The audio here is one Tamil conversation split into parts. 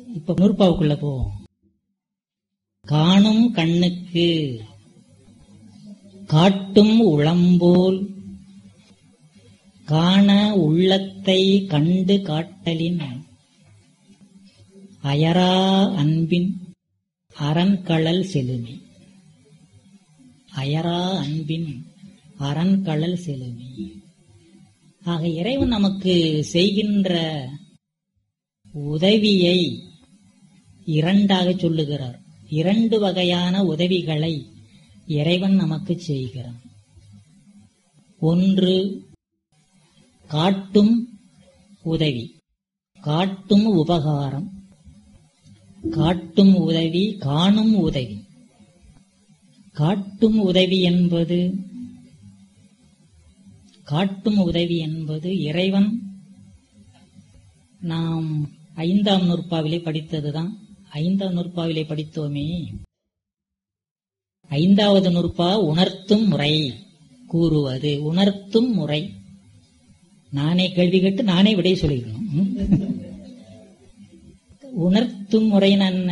இப்ப நூற்பாவுக்குள்ள போவோம் காணும் கண்ணுக்கு காட்டும் உளம்போல் காண உள்ளத்தை கண்டு காட்டலின் அயரா அன்பின் அரண்களல் செலுமி அயரா அன்பின் அரண்களல் செலுமி ஆக இறைவன் நமக்கு செய்கின்ற உதவியை இரண்டாக சொல்லுகிறார் இரண்டு வகையான உதவிகளை இறைவன் நமக்கு செய்கிறான் ஒன்று காட்டும் உதவி காட்டும் உபகாரம் காட்டும் உதவி காணும் உதவி காட்டும் உதவி என்பது காட்டும் உதவி என்பது இறைவன் நாம் ஐந்தாம் நூற்பாவிலே படித்ததுதான் ஐந்தாம் நூற்பாவிலே படித்தோமே ஐந்தாவது நூற்பா உணர்த்தும் முறை கூறுவது உணர்த்தும் முறை நானே கேள்வி கேட்டு நானே விடை சொல்லிக்கணும் உணர்த்தும் முறை என்ன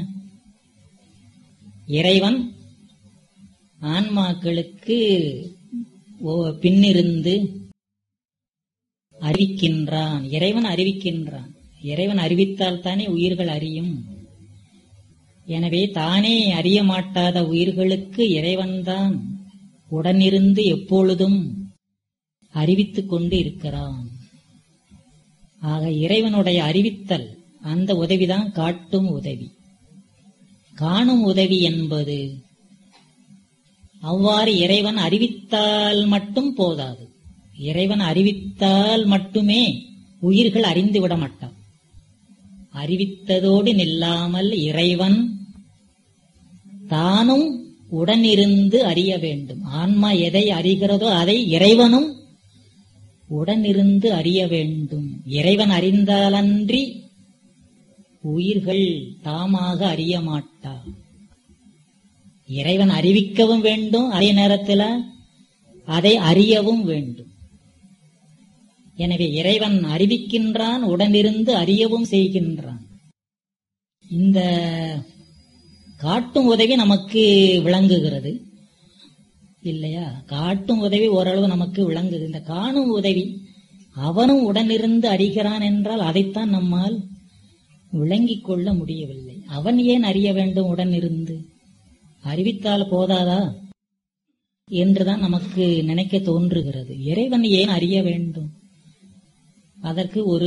இறைவன் ஆன்மாக்களுக்கு ஓ- பின்னிருந்து அறிவிக்கின்றான் இறைவன் அறிவிக்கின்றான் இறைவன் அறிவித்தால் தானே உயிர்கள் அறியும் எனவே தானே அறிய மாட்டாத உயிர்களுக்கு இறைவன்தான் உடனிருந்து எப்பொழுதும் அறிவித்துக் கொண்டு இருக்கிறான் ஆக இறைவனுடைய அறிவித்தல் அந்த உதவிதான் காட்டும் உதவி காணும் உதவி என்பது அவ்வாறு இறைவன் அறிவித்தால் மட்டும் போதாது இறைவன் அறிவித்தால் மட்டுமே உயிர்கள் அறிந்து விட மாட்டான் அறிவித்ததோடு நில்லாமல் இறைவன் தானும் உடனிருந்து அறிய வேண்டும் ஆன்மா எதை அறிகிறதோ அதை இறைவனும் உடனிருந்து அறிய வேண்டும் இறைவன் அறிந்தாலன்றி உயிர்கள் தாமாக அறிய மாட்டா இறைவன் அறிவிக்கவும் வேண்டும் அதே நேரத்தில் அதை அறியவும் வேண்டும் எனவே இறைவன் அறிவிக்கின்றான் உடனிருந்து அறியவும் செய்கின்றான் இந்த காட்டும் உதவி நமக்கு விளங்குகிறது இல்லையா காட்டும் உதவி ஓரளவு நமக்கு விளங்குது இந்த காணும் உதவி அவனும் உடனிருந்து அறிகிறான் என்றால் அதைத்தான் நம்மால் விளங்கிக் கொள்ள முடியவில்லை அவன் ஏன் அறிய வேண்டும் உடனிருந்து அறிவித்தால் போதாதா என்றுதான் நமக்கு நினைக்க தோன்றுகிறது இறைவன் ஏன் அறிய வேண்டும் அதற்கு ஒரு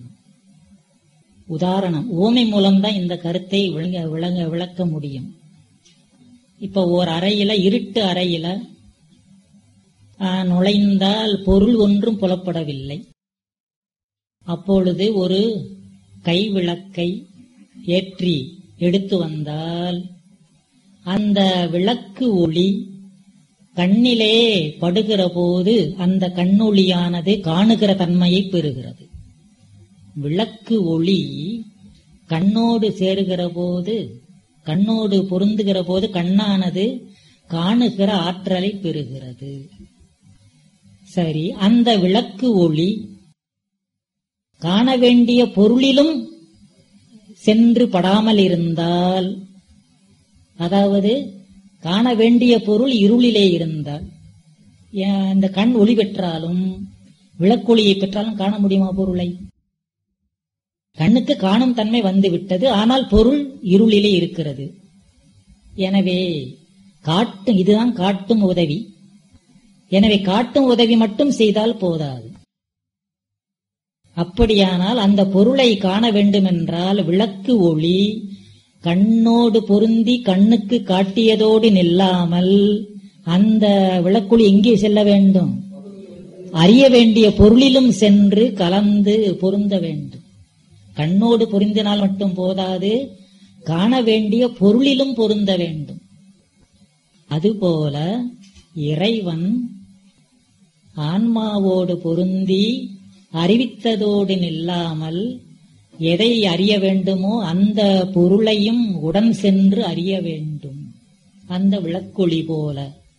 உதாரணம் ஊமை மூலம்தான் இந்த கருத்தை விளங்க விளங்க விளக்க முடியும் இப்ப ஓர் அறையில இருட்டு அறையில ஆ, நுழைந்தால் பொருள் ஒன்றும் புலப்படவில்லை அப்பொழுது ஒரு கைவிளக்கை ஏற்றி எடுத்து வந்தால் அந்த விளக்கு ஒளி கண்ணிலே படுகிற போது அந்த கண்ணொளியானது காணுகிற தன்மையை பெறுகிறது விளக்கு ஒளி கண்ணோடு சேருகிற போது கண்ணோடு பொருந்துகிற போது கண்ணானது காணுகிற ஆற்றலை பெறுகிறது சரி அந்த விளக்கு ஒளி காண வேண்டிய பொருளிலும் சென்று படாமல் இருந்தால் அதாவது காண வேண்டிய பொருள் இருளிலே இருந்தால் ஏன் இந்த கண் ஒளி பெற்றாலும் விளக்கொளியை பெற்றாலும் காண முடியுமா பொருளை கண்ணுக்கு காணும் தன்மை வந்து விட்டது ஆனால் பொருள் இருளிலே இருக்கிறது எனவே காட்டும் இதுதான் காட்டும் உதவி எனவே காட்டும் உதவி மட்டும் செய்தால் போதாது அப்படியானால் அந்த பொருளை காண வேண்டுமென்றால் விளக்கு ஒளி கண்ணோடு பொருந்தி கண்ணுக்கு காட்டியதோடு நில்லாமல் அந்த விளக்குழி எங்கே செல்ல வேண்டும் அறிய வேண்டிய பொருளிலும் சென்று கலந்து பொருந்த வேண்டும் கண்ணோடு பொருந்தினால் மட்டும் போதாது காண வேண்டிய பொருளிலும் பொருந்த வேண்டும் அதுபோல இறைவன் ஆன்மாவோடு பொருந்தி அறிவித்ததோடு நில்லாமல் எதை அறிய வேண்டுமோ அந்த பொருளையும் உடன் சென்று அறிய வேண்டும் அந்த விளக்கொளி போல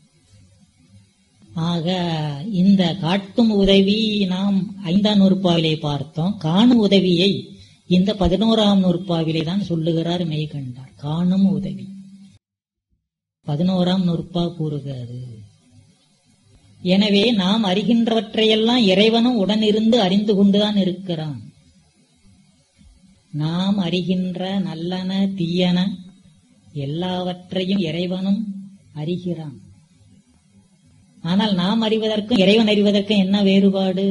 ஆக இந்த காட்டும் உதவி நாம் ஐந்தாம் நூற்பாவிலே பார்த்தோம் காணும் உதவியை இந்த பதினோராம் நூற்பாவிலே தான் சொல்லுகிறார் மெய்கண்டார் காணும் உதவி பதினோராம் நூற்பா கூறுகிறது எனவே நாம் அறிகின்றவற்றையெல்லாம் இறைவனும் உடனிருந்து அறிந்து கொண்டுதான் இருக்கிறான் நாம் அறிகின்ற நல்லன தீயன எல்லாவற்றையும் இறைவனும் அறிகிறான் ஆனால் நாம் அறிவதற்கும் இறைவன் அறிவதற்கும் என்ன வேறுபாடு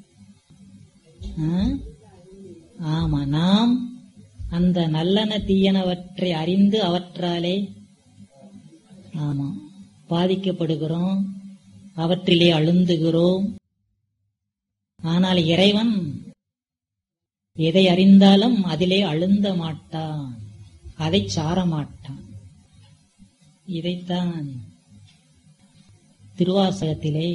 ஆ? ஆமா நாம் அந்த நல்லன தீயனவற்றை அறிந்து அவற்றாலே ஆமா பாதிக்கப்படுகிறோம் அவற்றிலே அழுந்துகிறோம் ஆனால் இறைவன் எதை அறிந்தாலும் அதிலே அழுந்த மாட்டான் அதை சார மாட்டான் இதைத்தான் திருவாசகத்திலே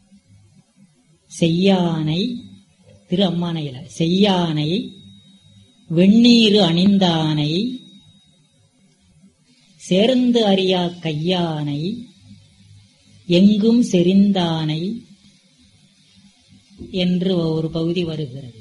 செய்யானை திரு அம்மானையில செய்யானை வெந்நீரு அணிந்தானை சேர்ந்து அறியா கையானை எங்கும் செறிந்தானை என்று ஒரு பகுதி வருகிறது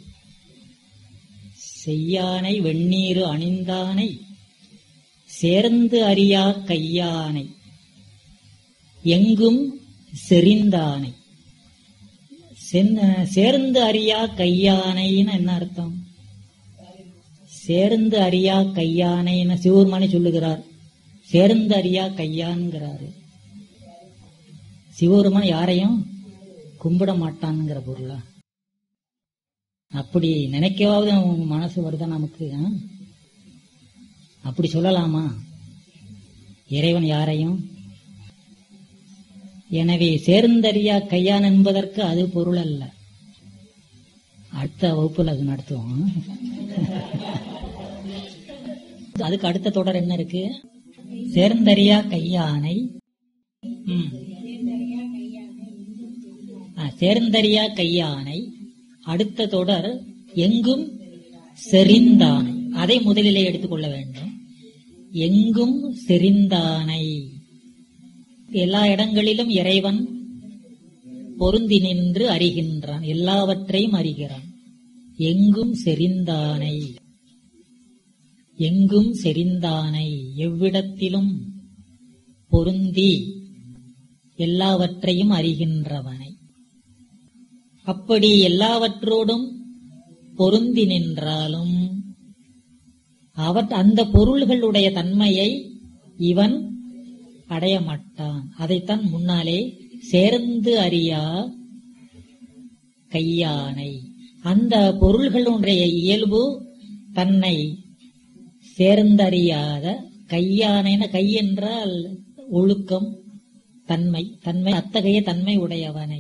செய்யானை வெந்நீரு அணிந்தானை சேர்ந்து அறியா கையானை எங்கும் செறிந்தானை சென்ன- சேர்ந்து அறியா கையானைன்னு என்ன அர்த்தம் சேர்ந்து அறியா கையானைன்னு சிவபெருமானே சொல்லுகிறார் சேர்ந்து அறியா கையான்கிறாரு சிவபெருமான் யாரையும் கும்பிட மாட்டான்ங்கிற பொருளா அப்படி நினைக்கவாவது உங்க மனசு வருதா நமக்கு ஆ? அப்படி சொல்லலாமா இறைவன் யாரையும் எனவே சேர்ந்தறியா கையான் என்பதற்கு அது பொருள் அல்ல அடுத்த வகுப்புல அது நடத்துவோம் அதுக்கு அடுத்த தொடர் என்ன இருக்கு சேர்ந்தறியா கையானை ம். ஆ, சேர்ந்தறியா கையானை அடுத்த தொடர் எங்கும் செறிந்தானை அதை முதலிலே எடுத்துக்கொள்ள வேண்டும் எங்கும் செறிந்தானை எல்லா இடங்களிலும் இறைவன் பொருந்தி நின்று அறிகின்றான் எல்லாவற்றையும் அறிகிறான் எங்கும் செறிந்தானை எங்கும் செறிந்தானை எவ்விடத்திலும் பொருந்தி எல்லாவற்றையும் அறிகின்றவனை அப்படி எல்லாவற்றோடும் பொருந்தி நின்றாலும் அவற் அந்த பொருள்களுடைய தன்மையை இவன் அடைய மாட்டான் அதைத்தான் முன்னாலே சேர்ந்து அறியா கையானை அந்த பொருள்களுடைய இயல்பு தன்னை சேர்ந்தறியாத கையானைன கை என்றால் ஒழுக்கம் தன்மை தன்மை அத்தகைய தன்மை உடையவனை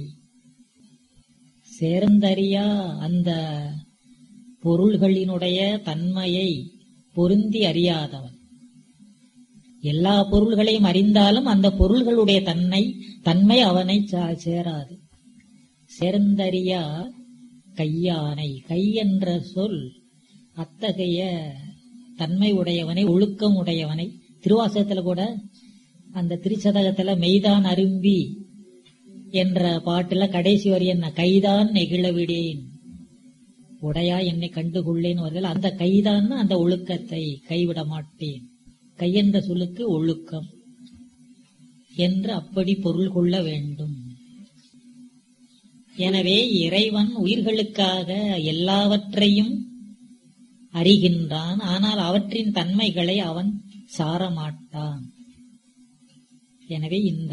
சேர்ந்தறியா அந்த பொருள்களினுடைய தன்மையை பொருந்தி அறியாதவன் எல்லா பொருள்களையும் அறிந்தாலும் அந்த பொருள்களுடைய தன்மை தன்மை அவனை சா- சேராது சேர்ந்தறியா கையானை கை என்ற சொல் அத்தகைய தன்மை உடையவனை ஒழுக்கம் உடையவனை திருவாசகத்துல கூட அந்த திருச்சதகத்துல மெய்தான் அரும்பி என்ற பாட்டுல கடைசி வரி என்ன கைதான் நெகிழவிடேன் உடையா என்னை கண்டுகொள்ளேன் வருதல் அந்த கைதான் அந்த ஒழுக்கத்தை கைவிட மாட்டேன் கை என்ற சொல்லுக்கு ஒழுக்கம் என்று அப்படி பொருள் கொள்ள வேண்டும் எனவே இறைவன் உயிர்களுக்காக எல்லாவற்றையும் அறிகின்றான் ஆனால் அவற்றின் தன்மைகளை அவன் சாரமாட்டான் எனவே இந்த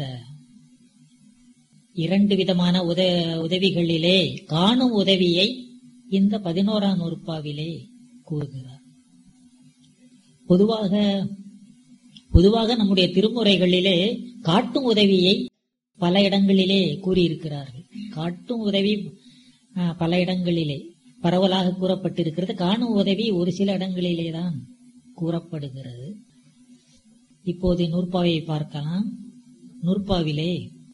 இரண்டு விதமான உத உதவிகளிலே காணும் உதவியை இந்த பதினோராம் நூற்பாவிலே கூறுகிறார் பொதுவாக பொதுவாக நம்முடைய திருமுறைகளிலே காட்டும் உதவியை பல இடங்களிலே கூறியிருக்கிறார்கள் காட்டும் உதவி ஆ, பல இடங்களிலே பரவலாக கூறப்பட்டிருக்கிறது காணும் உதவி ஒரு சில இடங்களிலே தான் கூறப்படுகிறது இப்போது நூற்பாவை பார்க்கலாம் நூற்பாவிலே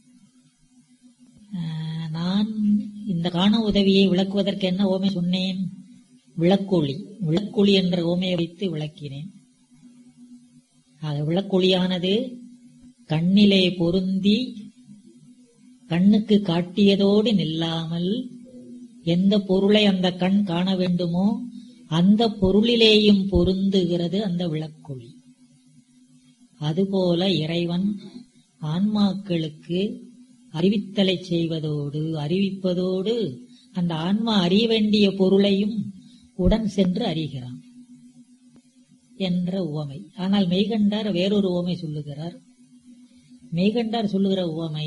ஆ, நான் இந்த காண உதவியை விளக்குவதற்கு என்ன ஓமை சொன்னேன் விளக்கொளி விளக்கொளி என்ற ஓமையை வைத்து விளக்கினேன் ஆக விளக்கொளியானது கண்ணிலே பொருந்தி கண்ணுக்கு காட்டியதோடு நில்லாமல் எந்த பொருளை அந்த கண் காண வேண்டுமோ அந்த பொருளிலேயும் பொருந்துகிறது அந்த விளக்கொளி அதுபோல இறைவன் ஆன்மாக்களுக்கு அறிவித்தலை செய்வதோடு அறிவிப்பதோடு அந்த ஆன்மா அறிய வேண்டிய பொருளையும் உடன் சென்று அறிகிறான் என்ற உவமை ஆனால் மெய்கண்டார் வேறொரு உவமை சொல்லுகிறார் மெய்கண்டார் சொல்லுகிற உவமை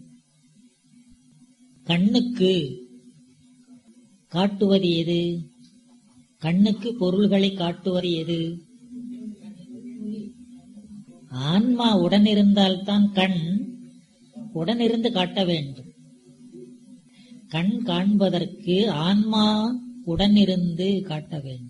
கண்ணுக்கு காட்டுவது எது கண்ணுக்கு பொருள்களை காட்டுவது எது ஆன்மா உடனிருந்தால்தான் கண் உடனிருந்து காட்ட வேண்டும் கண் காண்பதற்கு ஆன்மா உடனிருந்து காட்ட வேண்டும்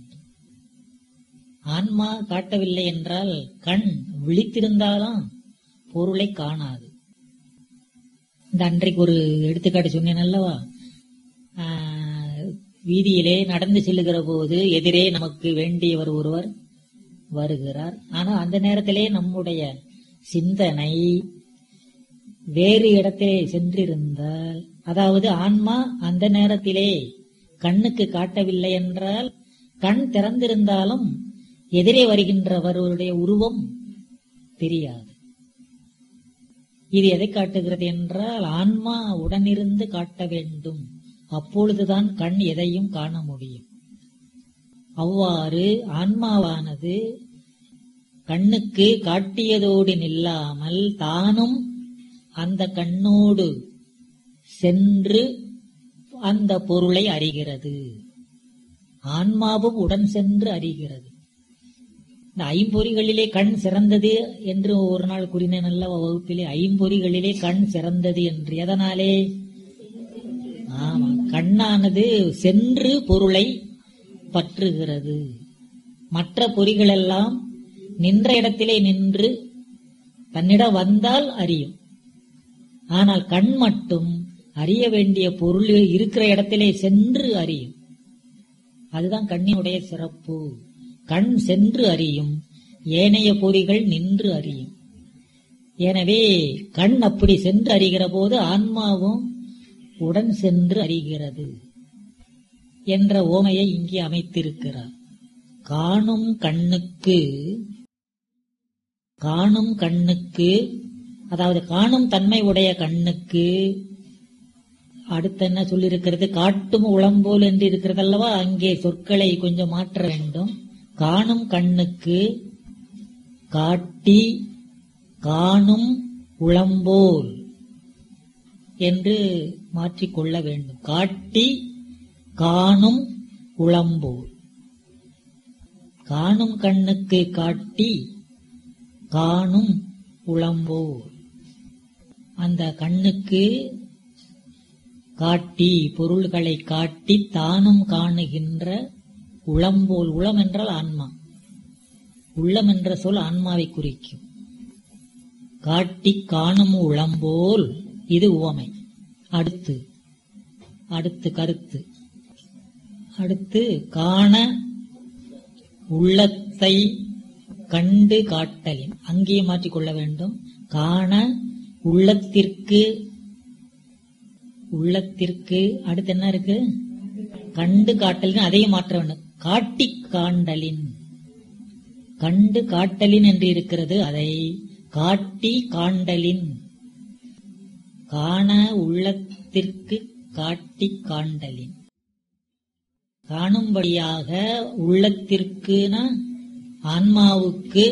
ஆன்மா காட்டவில்லை என்றால் கண் விழித்திருந்தாலும் பொருளை காணாது இந்த அன்றைக்கு ஒரு எடுத்துக்காட்டு சொன்னேன் அல்லவா ஆஹ், வீதியிலே நடந்து செல்லுகிற போது எதிரே நமக்கு வேண்டியவர் ஒருவர் வருகிறார் ஆனா அந்த நேரத்திலே நம்முடைய சிந்தனை வேறு இடத்திலே சென்றிருந்தால் அதாவது ஆன்மா அந்த நேரத்திலே கண்ணுக்கு காட்டவில்லை என்றால் கண் திறந்திருந்தாலும் எதிரே வருகின்றவருடைய உருவம் தெரியாது இது எதை காட்டுகிறது என்றால் ஆன்மா உடனிருந்து காட்ட வேண்டும் அப்பொழுதுதான் கண் எதையும் காண முடியும் அவ்வாறு ஆன்மாவானது கண்ணுக்கு காட்டியதோடு நில்லாமல் தானும் அந்த கண்ணோடு சென்று அந்த பொருளை அறிகிறது ஆன்மாவும் உடன் சென்று அறிகிறது இந்த ஐம்பொறிகளிலே கண் சிறந்தது என்று ஒரு நாள் கூறினேன் அல்லவா வகுப்பிலே ஐம்பொறிகளிலே கண் சிறந்தது என்று எதனாலே ஆமா கண்ணானது சென்று பொருளை பற்றுகிறது மற்ற பொறிகளெல்லாம் நின்ற இடத்திலே நின்று தன்னிடம் வந்தால் அறியும் ஆனால் கண் மட்டும் அறிய வேண்டிய பொருள் இருக்கிற இடத்திலே சென்று அறியும் அதுதான் கண்ணினுடைய சிறப்பு கண் சென்று அறியும் ஏனைய பொறிகள் நின்று அறியும் எனவே கண் அப்படி சென்று அறிகிற போது ஆன்மாவும் உடன் சென்று அறிகிறது என்ற ஓமையை இங்கே அமைத்திருக்கிறார் காணும் கண்ணுக்கு காணும் கண்ணுக்கு அதாவது காணும் தன்மை உடைய கண்ணுக்கு அடுத்து என்ன சொல்லியிருக்கிறது காட்டும் உளம்போல் என்று இருக்கிறது அல்லவா அங்கே சொற்களை கொஞ்சம் மாற்ற வேண்டும் காணும் கண்ணுக்கு காட்டி காணும் உளம்போல் என்று மாற்றிக்கொள்ள வேண்டும் காட்டி காணும் உளம்போல் காணும் கண்ணுக்கு காட்டி காணும் உளம்போல் அந்த கண்ணுக்கு காட்டி பொருள்களை காட்டி தானும் காணுகின்ற உளம்போல் உளம் என்றால் ஆன்மா உள்ளம் என்ற சொல் ஆன்மாவை குறிக்கும் காட்டி காணும் உளம்போல் இது உவமை அடுத்து அடுத்து கருத்து அடுத்து காண உள்ளத்தை கண்டு காட்டலின் அங்கேயே மாற்றிக்கொள்ள வேண்டும் காண உள்ளத்திற்கு உள்ளத்திற்கு அடுத்து என்ன இருக்கு கண்டு காட்டலின் அதையும் மாற்ற வேண்டும் காட்டி காண்டலின் கண்டு காட்டலின் என்று இருக்கிறது அதை காட்டி காண்டலின் காண உள்ளத்திற்கு காட்டி காண்டலின் காணும்படியாக உள்ளத்திற்குன ஆன்மாவுக்கு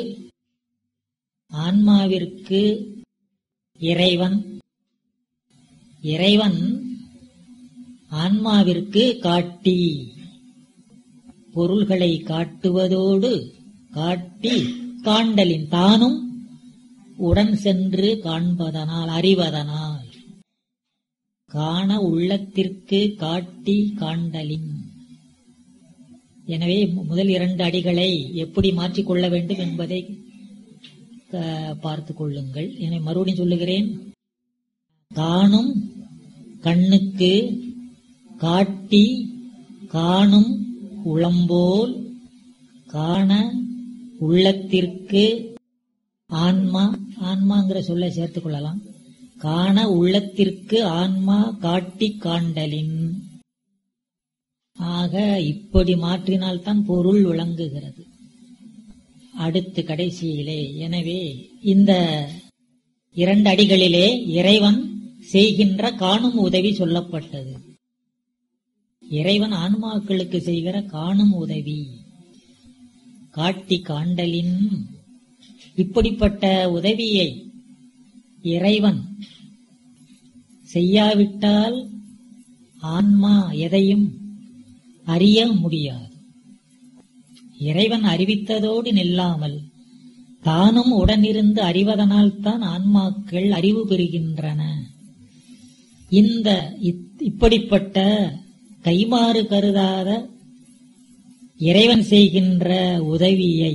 ஆன்மாவிற்கு இறைவன் இறைவன் ஆன்மாவிற்கு காட்டி பொருள்களை காட்டுவதோடு காட்டி காண்டலின் தானும் உடன் சென்று காண்பதனால் அறிவதனால் காண உள்ளத்திற்கு காட்டி காண்டலின் எனவே முதல் இரண்டு அடிகளை எப்படி மாற்றிக்கொள்ள வேண்டும் என்பதை பார்த்துக் கொள்ளுங்கள் எனவே மறுபடியும் சொல்லுகிறேன் காணும் கண்ணுக்கு காட்டி காணும் உளம்போல் காண உள்ளத்திற்கு ஆன்மா ஆன்மாங்கிற சொல்லை சேர்த்துக் கொள்ளலாம் காண உள்ளத்திற்கு ஆன்மா காட்டி காண்டலின் ஆக இப்படி மாற்றினால்தான் பொருள் விளங்குகிறது அடுத்து கடைசியிலே எனவே இந்த இரண்டு அடிகளிலே இறைவன் செய்கின்ற காணும் உதவி சொல்லப்பட்டது இறைவன் ஆன்மாக்களுக்கு செய்கிற காணும் உதவி காட்டி காண்டலின் இப்படிப்பட்ட உதவியை இறைவன் செய்யாவிட்டால் ஆன்மா எதையும் அறிய முடியாது இறைவன் அறிவித்ததோடு நில்லாமல் தானும் உடனிருந்து அறிவதனால் தான் ஆன்மாக்கள் அறிவு பெறுகின்றன இந்த இத்- இப்படிப்பட்ட கைமாறு கருதாத இறைவன் செய்கின்ற உதவியை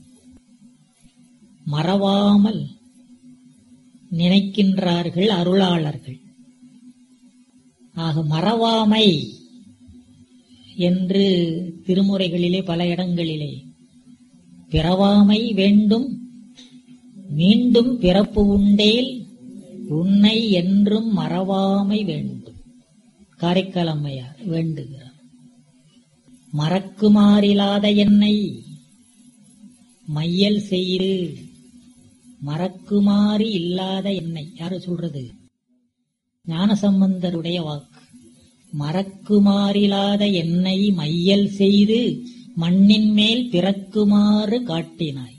மறவாமல் நினைக்கின்றார்கள் அருளாளர்கள் ஆக மறவாமை என்று திருமுறைகளிலே பல இடங்களிலே பிறவாமை வேண்டும் மீண்டும் பிறப்பு உண்டேல் உன்னை என்றும் மறவாமை வேண்டும் காரைக்கால் அம்மையார் வேண்டுகிறார் மறக்குமாறிலாத என்னை மையல் செய்து மறக்குமாறு இல்லாத என்னை யாரு சொல்றது ஞானசம்பந்தருடைய வாக்கு மறக்குமாறிலாத என்னை மையல் செய்து மண்ணின் மேல் பிறக்குமாறு காட்டினாய்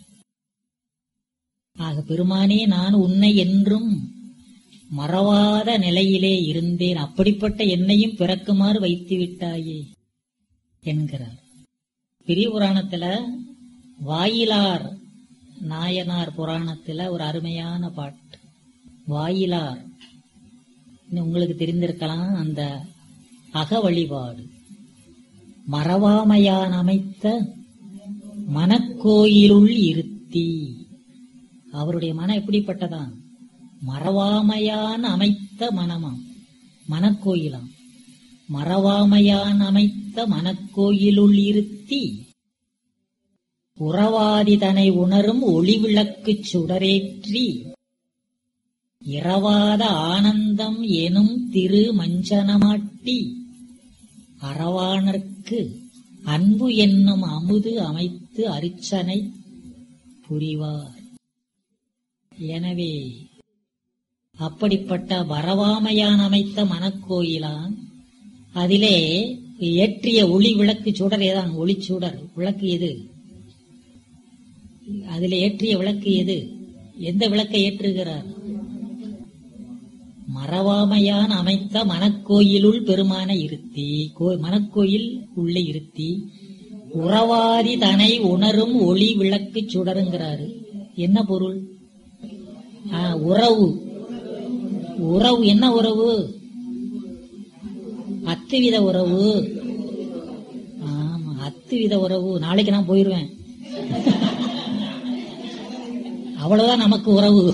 ஆக பெருமானே நான் உன்னை என்றும் மறவாத நிலையிலே இருந்தேன் அப்படிப்பட்ட என்னையும் பிறக்குமாறு வைத்து விட்டாயே என்கிறார் பெரிய புராணத்துல வாயிலார் நாயனார் புராணத்துல ஒரு அருமையான பாட்டு வாயிலார் இன்னும் உங்களுக்கு தெரிந்திருக்கலாம் அந்த அக வழிபாடு மறவாமையான் அமைத்த மனக்கோயிலுள் இருத்தி அவருடைய மனம் எப்படிப்பட்டதான் மறவாமையான் அமைத்த மனமாம் மனக்கோயிலாம் மறவாமையான் அமைத்த மனக்கோயிலுள் இருத்தி உறவாதிதனை உணரும் ஒளிவிளக்குச் சுடரேற்றி இரவாத ஆனந்தம் எனும் திரு மஞ்சனமாட்டி அறவானர்க்கு அன்பு என்னும் அமுது அமைத்து அரிச்சனை புரிவார் எனவே அப்படிப்பட்ட வரவாமையான் அமைத்த மனக்கோயிலான் அதிலே ஏற்றிய ஒளி விளக்கு சுடர் ஏதான் ஒளிச்சுடர் விளக்கு எது அதிலே ஏற்றிய விளக்கு எது எந்த விளக்கை ஏற்றுகிறார் மறவாமையான் அமைத்த மனக்கோயிலுள் பெருமான இருத்தி கோ- மனக்கோயில் உள்ளே இருத்தி உறவாதி தனை உணரும் ஒளி விளக்கு சுடருங்கிறாரு என்ன பொருள் ஆ, உறவு உறவு என்ன உறவு அத்துவித உறவு ஆமா அத்துவித உறவு நாளைக்கு நான் போயிருவேன் அவ்வளவுதான் நமக்கு உறவு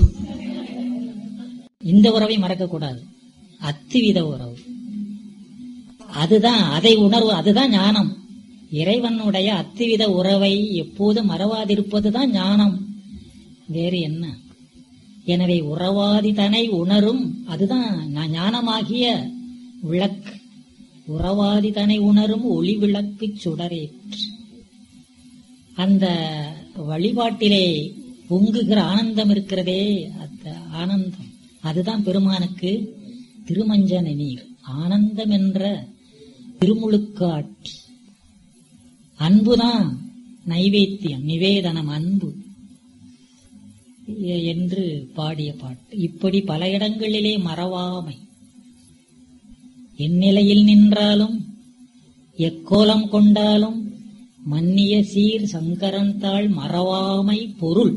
இந்த உறவை மறக்க கூடாது அத்துவித உறவு அதுதான் அதை உணர்வு அதுதான் ஞானம் இறைவனுடைய அத்துவித உறவை எப்போதும் மறவாதிருப்பதுதான் ஞானம் வேறு என்ன எனவே உறவாதி தனை உணரும் அதுதான் ஞா- ஞானமாகிய விளக்கு உறவாதி தனை உணரும் ஒளி விளக்கு சுடரேற்று அந்த வழிபாட்டிலே பொங்குகிற ஆனந்தம் இருக்கிறதே அந்த ஆனந்தம் அதுதான் பெருமானுக்கு திருமஞ்சன நீர் ஆனந்தம் என்ற திருமுழுக்காட்சி அன்புதான் நைவேத்தியம் நிவேதனம் அன்பு எ- என்று பாடிய பாட்டு இப்படி பல இடங்களிலே மறவாமை எந்நிலையில் நின்றாலும் எக்கோலம் கொண்டாலும் மன்னிய சீர் சங்கரந்தாள் மறவாமை பொருள்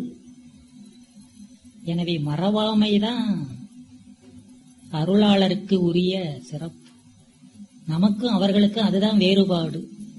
எனவே மறவாமைதான் அருளாளருக்கு உரிய சிறப்பு நமக்கும் அவர்களுக்கும் அதுதான் வேறுபாடு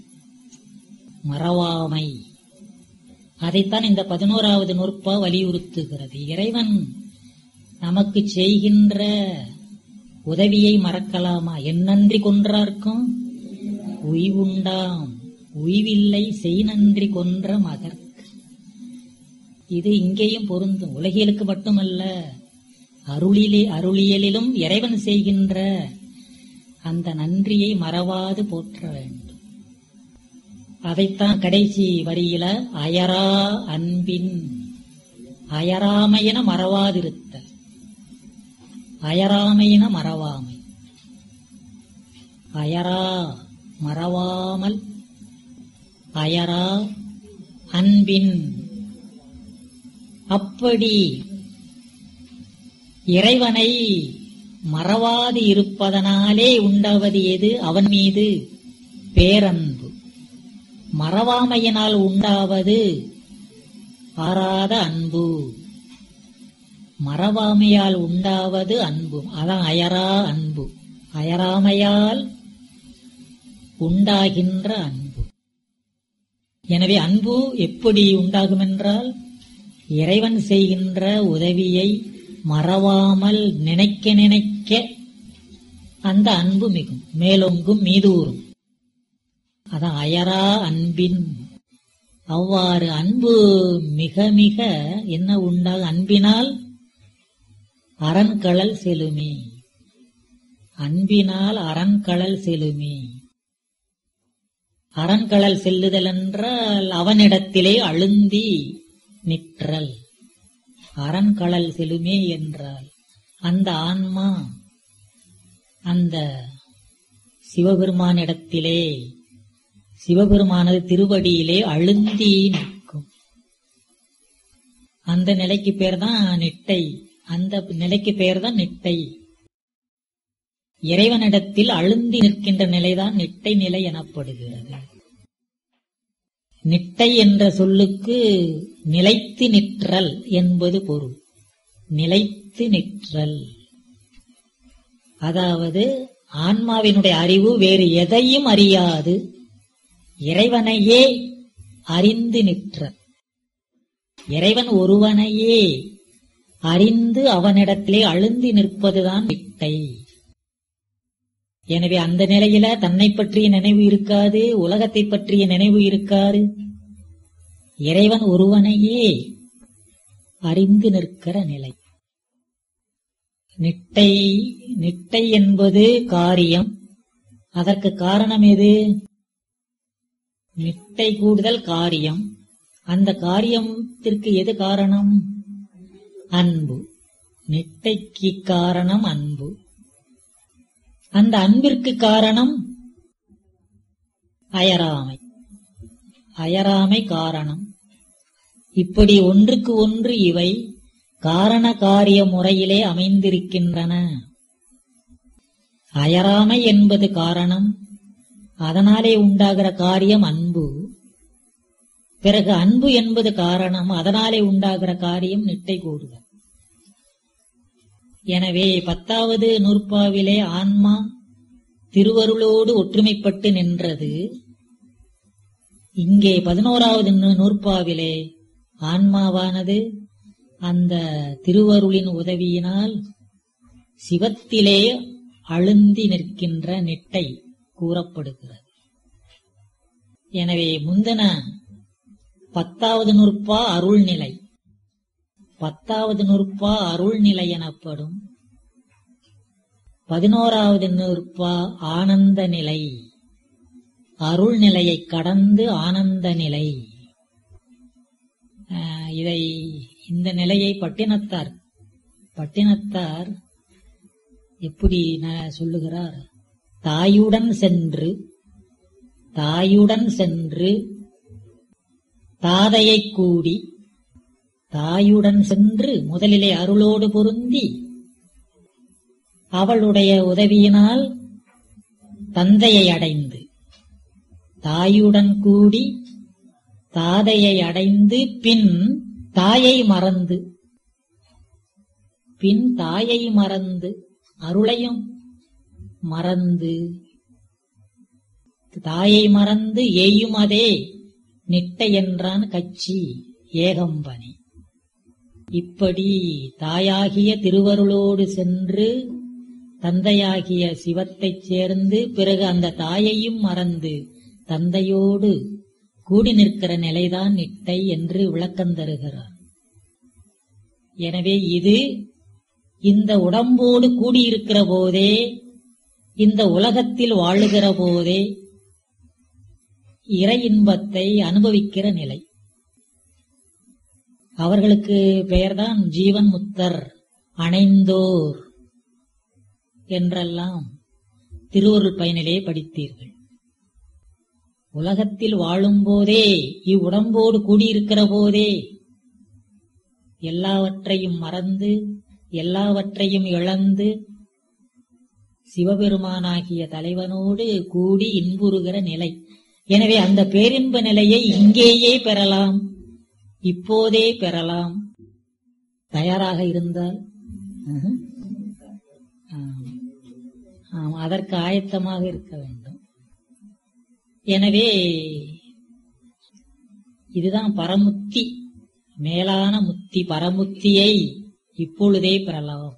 மறவாமை அதைத்தான் இந்த பதினோராவது நூற்பா வலியுறுத்துகிறது இறைவன் நமக்கு செய்கின்ற உதவியை மறக்கலாமா என்னன்றி கொன்றார்க்கும் உய்வுண்டாம் உய்வில்லை செய் நன்றி கொன்ற மகர்க்கு இது இங்கேயும் பொருந்தும் உலகியலுக்கு மட்டுமல்ல அருளிலே அருளியலிலும் இறைவன் செய்கின்ற அந்த நன்றியை மறவாது போற்ற வேண்டும் அதைத்தான் கடைசி வரியில அயரா அன்பின் அயராமையென மறவாதிருத்த அயராமையின மறவாமை அயரா மறவாமல் அயரா அன்பின் அப்படி இறைவனை மறவாது இருப்பதனாலே உண்டாவது எது அவன் மீது பேரன்பு மறவாமையினால் உண்டாவது ஆறாத அன்பு மறவாமையால் உண்டாவது அன்பு அதான் அயரா அன்பு அயராமையால் உண்டாகின்ற அன்பு எனவே அன்பு எப்படி உண்டாகும் என்றால் இறைவன் செய்கின்ற உதவியை மறவாமல் நினைக்க நினைக்க அந்த அன்பு மிகும் மேலோங்கும் மீதூறும் அதான் அயரா அன்பின் அவ்வாறு அன்பு மிக மிக என்ன உண்டாக அன்பினால் அரண்களல் செலுமே அன்பினால் அரண்களல் செலுமே அரண்களல் செல்லுதல் என்றால் அவனிடத்திலே அழுந்தி நிற்றல் அரண்களல் செலுமே என்றால் அந்த ஆன்மா அந்த சிவபெருமானிடத்திலே சிவபெருமானது திருவடியிலே அழுந்தி நிற்கும் அந்த நிலைக்கு பேர் தான் நிட்டை அந்த நிலைக்கு பெயர் தான் நிட்டை இறைவனிடத்தில் அழுந்தி நிற்கின்ற நிலைதான் நிட்டை நிலை எனப்படுகிறது நிட்டை என்ற சொல்லுக்கு நிலைத்து நிற்றல் என்பது பொருள் நிலைத்து நிற்றல் அதாவது ஆன்மாவினுடைய அறிவு வேறு எதையும் அறியாது இறைவனையே அறிந்து நிற்றல் இறைவன் ஒருவனையே அறிந்து அவனிடத்திலே அழுந்தி நிற்பதுதான் நிட்டை எனவே அந்த நிலையில தன்னை பற்றிய நினைவு இருக்காது உலகத்தை பற்றிய நினைவு இருக்காது இறைவன் ஒருவனையே அறிந்து நிற்கிற நிலை நிட்டை நிட்டை என்பது காரியம் அதற்கு காரணம் எது நிட்டை கூடுதல் காரியம் அந்த காரியத்திற்கு எது காரணம் அன்பு நிட்டைக்கு காரணம் அன்பு அந்த அன்பிற்கு காரணம் அயராமை அயராமை காரணம் இப்படி ஒன்றுக்கு ஒன்று இவை காரண காரிய முறையிலே அமைந்திருக்கின்றன அயராமை என்பது காரணம் அதனாலே உண்டாகிற காரியம் அன்பு பிறகு அன்பு என்பது காரணம் அதனாலே உண்டாகிற காரியம் நிட்டை கூடுதல் எனவே பத்தாவது நூற்பாவிலே ஆன்மா திருவருளோடு ஒற்றுமைப்பட்டு நின்றது இங்கே பதினோராவது நூ- நூற்பாவிலே ஆன்மாவானது அந்த திருவருளின் உதவியினால் சிவத்திலே அழுந்தி நிற்கின்ற நெட்டை கூறப்படுகிறது எனவே முந்தின பத்தாவது நூற்பா அருள்நிலை பத்தாவது நூற்பா அருள்நிலை எனப்படும் பதினோராவது நூற்பா ஆனந்த நிலை அருள் நிலையை கடந்து ஆனந்த நிலை ஆஹ், இதை இந்த நிலையை பட்டினத்தார் பட்டினத்தார் எப்படி ந- சொல்லுகிறார் தாயுடன் சென்று தாயுடன் சென்று தாதையை கூடி தாயுடன் சென்று முதலிலே அருளோடு பொருந்தி அவளுடைய உதவியினால் தந்தையை அடைந்து தாயுடன் கூடி தாதையை அடைந்து பின் தாயை மறந்து பின் தாயை மறந்து அருளையும் மறந்து தாயை மறந்து ஏயும் அதே நிட்டை என்றான் கச்சி ஏகம்பனி இப்படி தாயாகிய திருவருளோடு சென்று தந்தையாகிய சிவத்தைச் சேர்ந்து பிறகு அந்த தாயையும் மறந்து தந்தையோடு கூடி நிற்கிற நிலைதான் நிட்டை என்று விளக்கம் தருகிறார் எனவே இது இந்த உடம்போடு கூடியிருக்கிற போதே இந்த உலகத்தில் வாழுகிற போதே இறை இன்பத்தை அனுபவிக்கிற நிலை அவர்களுக்கு பெயர்தான் ஜீவன் முத்தர் அணைந்தோர் என்றெல்லாம் திருவருள் பயனிலே படித்தீர்கள் உலகத்தில் வாழும்போதே இவ்வுடம்போடு கூடியிருக்கிற போதே எல்லாவற்றையும் மறந்து எல்லாவற்றையும் இழந்து சிவபெருமானாகிய தலைவனோடு கூடி இன்புறுகிற நிலை எனவே அந்த பேரின்ப நிலையை இங்கேயே பெறலாம் இப்போதே பெறலாம் தயாராக இருந்தால் ம்ஹும். ஆம். ஆம், அதற்கு ஆயத்தமாக இருக்க வேண்டும் எனவே இதுதான் பரமுத்தி மேலான முத்தி பரமுத்தியை இப்பொழுதே பெறலாம்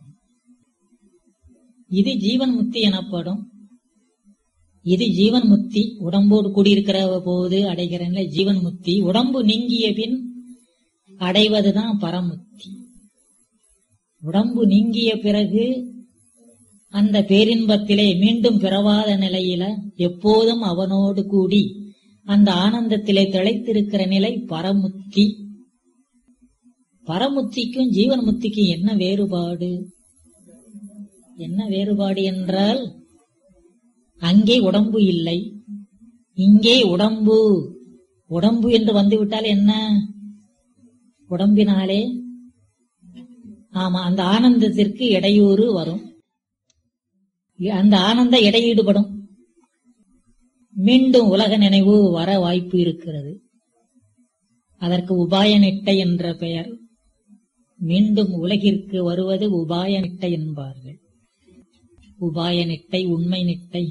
இது ஜீவன் முத்தி எனப்படும் இது ஜீவன் முத்தி உடம்போடு கூடியிருக்கிற போது அடைகிற நிலை ஜீவன் முத்தி உடம்பு நீங்கிய பின் அடைவதுதான் பரமுத்தி உடம்பு நீங்கிய பிறகு அந்த பேரின்பத்திலே மீண்டும் பிறவாத நிலையில எப்போதும் அவனோடு கூடி அந்த ஆனந்தத்திலே திளைத்திருக்கிற நிலை பரமுத்தி பரமுத்திக்கும் ஜீவன் முத்திக்கும் என்ன வேறுபாடு என்ன வேறுபாடு என்றால் அங்கே உடம்பு இல்லை இங்கே உடம்பு உடம்பு என்று வந்துவிட்டால் என்ன உடம்பினாலே ஆமா அந்த ஆனந்தத்திற்கு இடையூறு வரும் அந்த ஆனந்த இடையீடுபடும் மீண்டும் உலக நினைவு வர வாய்ப்பு இருக்கிறது அதற்கு உபாய நிட்டை என்ற பெயர் மீண்டும் உலகிற்கு வருவது உபாய நிட்டை என்பார்கள் உபாய நிட்டை உண்மை நிட்டை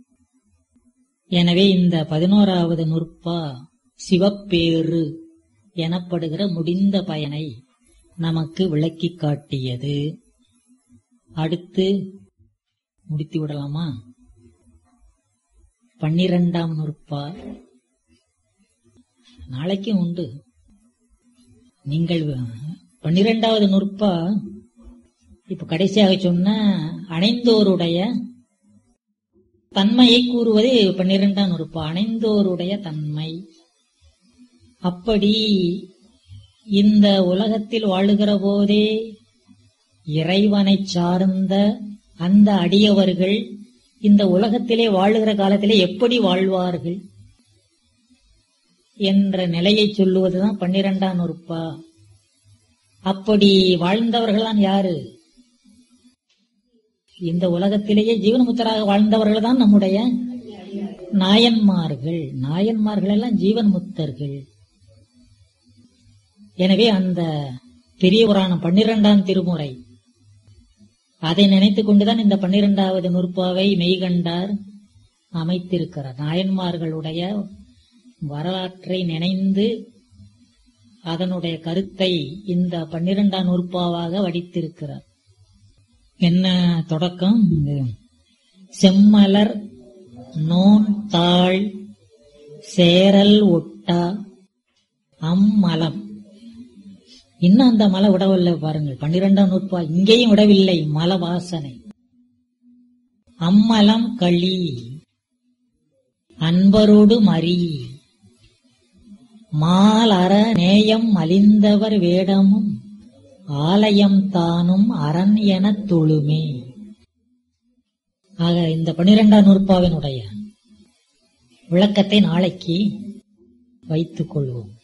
எனவே இந்த பதினோராவது நுற்பா சிவப்பேறு எனப்படுகிற முடிந்த பயனை நமக்கு விளக்கிக் காட்டியது அடுத்து முடித்து விடலாமா பன்னிரண்டாம் நுற்பா நாளைக்கும் உண்டு நீங்கள் பன்னிரெண்டாவது நுற்பா இப்ப கடைசியாக சொன்ன அணைந்தோருடைய தன்மையை கூறுவது பன்னிரெண்டாம் நுற்பா அணைந்தோருடைய தன்மை அப்படி இந்த உலகத்தில் வாழுகிற போதே இறைவனை சார்ந்த அந்த அடியவர்கள் இந்த உலகத்திலே வாழுகிற காலத்திலே எப்படி வாழ்வார்கள் என்ற நிலையை சொல்லுவதுதான் பன்னிரெண்டாம் நூறுப்பா அப்படி வாழ்ந்தவர்கள் தான் யாரு இந்த உலகத்திலேயே ஜீவன்முத்தராக வாழ்ந்தவர்கள் தான் நம்முடைய நாயன்மார்கள் நாயன்மார்கள் எல்லாம் ஜீவன் முத்தர்கள் எனவே அந்த பெரிய புராணம் பன்னிரெண்டாம் திருமுறை அதை நினைத்துக் கொண்டுதான் இந்த பன்னிரெண்டாவது நுற்பாவை மெய்கண்டார் அமைத்திருக்கிறார் நாயன்மார்களுடைய வரலாற்றை நினைந்து அதனுடைய கருத்தை இந்த பன்னிரெண்டாம் நூற்பாவாக வடித்திருக்கிறார் என்ன தொடக்கம் செம்மலர் நோன் தாள் சேரல் ஒட்டா அம்மலம் இன்னும் அந்த மலை விடவில்லை பாருங்கள் பன்னிரெண்டாம் நூற்பா இங்கேயும் விடவில்லை மல வாசனை அம்மலம் களி அன்பரோடு மறி மாலற நேயம் மலிந்தவர் வேடமும் ஆலயம் தானும் அரண் எனத் தொழுமே ஆக இந்த பனிரெண்டாம் நூற்பாவினுடைய விளக்கத்தை நாளைக்கு வைத்துக் கொள்வோம்